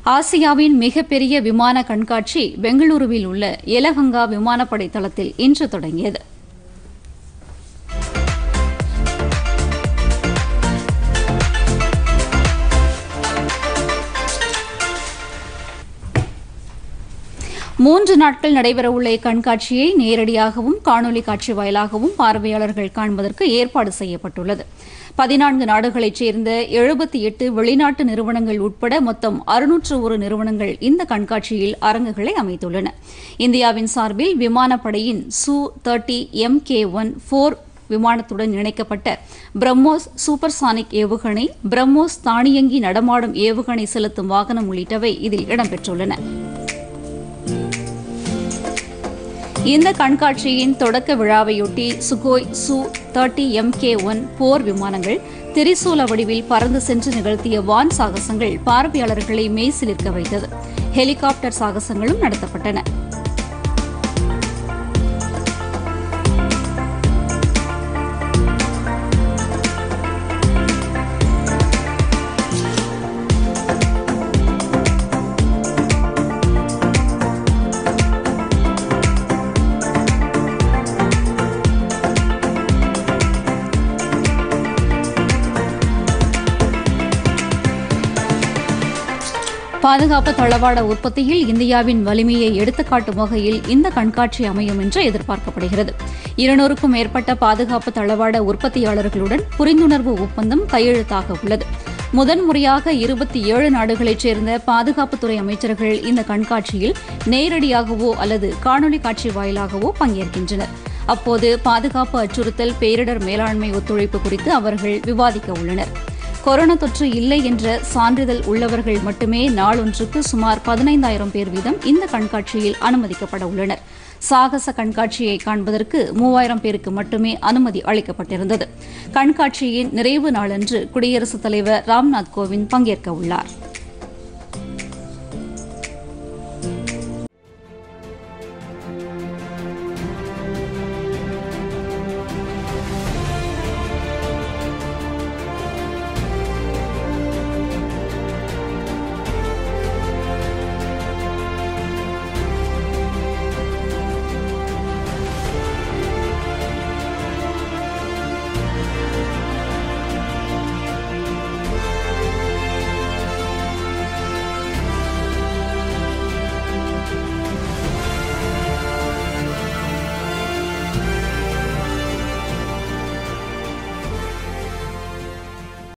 ஆசியாவின் மிகப்பெரிய விமான கண்காட்சி பெங்களூருவில் உள்ள எலகங்கா விமானப்படை தளத்தில் இன்று தொடங்கியது மூன்று நாட்கள் நடைபெறவுள்ள இக்கண்காட்சியை நேரடியாகவும் காணொலி காட்சி வாயிலாகவும் பார்வையாளர்கள் காண்பதற்கு ஏற்பாடு செய்யப்பட்டுள்ளது பதினான்கு நாடுகளைச் சேர்ந்த எழுபத்தி எட்டு வெளிநாட்டு நிறுவனங்கள் உட்பட மொத்தம் அறுநூற்று ஒரு நிறுவனங்கள் இந்த கண்காட்சியில் அரங்குகளை அமைத்துள்ளன இந்தியாவின் சார்பில் விமானப்படையின் Su thirty M K one four விமானத்துடன் இணைக்கப்பட்ட பிரம்மோஸ் சூப்பர்சானிக் ஏவுகணை பிரம்மோஸ் தானியங்கி நடமாடும் ஏவுகணை செலுத்தும் வாகனம் உள்ளிட்டவை இதில் இடம்பெற்றுள்ளன இந்த கண்காட்சியின் தொடக்க விழாவையொட்டி Sukhoi Su thirty M K one போர் விமானங்கள் திரிசூல வடிவில் பறந்து சென்று நிகழ்த்திய வான் சாகசங்கள் பார்வையாளர்களை மெய்சிலிர்க்க வைத்தது ஹெலிகாப்டர் சாகசங்களும் நடத்தப்பட்டன பாதுகாப்பு தளவாட உற்பத்தியில் இந்தியாவின் வலிமையை எடுத்துக்காட்டும் வகையில் இந்த கண்காட்சி அமையும் என்று எதிர்பார்க்கப்படுகிறது இருநூறுக்கும் மேற்பட்ட பாதுகாப்பு தளவாட உற்பத்தியாளர்களுடன் புரிந்துணர்வு ஒப்பந்தம் கையெழுத்தாக உள்ளது முதன்முறையாக இருபத்தி ஏழு நாடுகளைச் சேர்ந்த பாதுகாப்புத்துறை அமைச்சர்கள் இந்த கண்காட்சியில் நேரடியாகவோ அல்லது காணொலி காட்சி வாயிலாகவோ பங்கேற்கின்றனர் அப்போது பாதுகாப்பு அச்சுறுத்தல் பேரிடர் மேலாண்மை ஒத்துழைப்பு குறித்து அவர்கள் விவாதிக்க உள்ளனர் கொரோனா தொற்று இல்லை என்ற சான்றிதழ் உள்ளவர்கள் மட்டுமே நாளொன்றுக்கு சுமார் பதினைந்தாயிரம் பேர் வீதம் இந்த கண்காட்சியில் அனுமதிக்கப்பட உள்ளனர் சாகச கண்காட்சியை காண்பதற்கு மூவாயிரம் பேருக்கு மட்டுமே அனுமதி அளிக்கப்பட்டிருந்தது கண்காட்சியின் நிறைவு நாளன்று குடியரசுத் தலைவர் ராம்நாத் கோவிந்த் பங்கேற்க உள்ளார்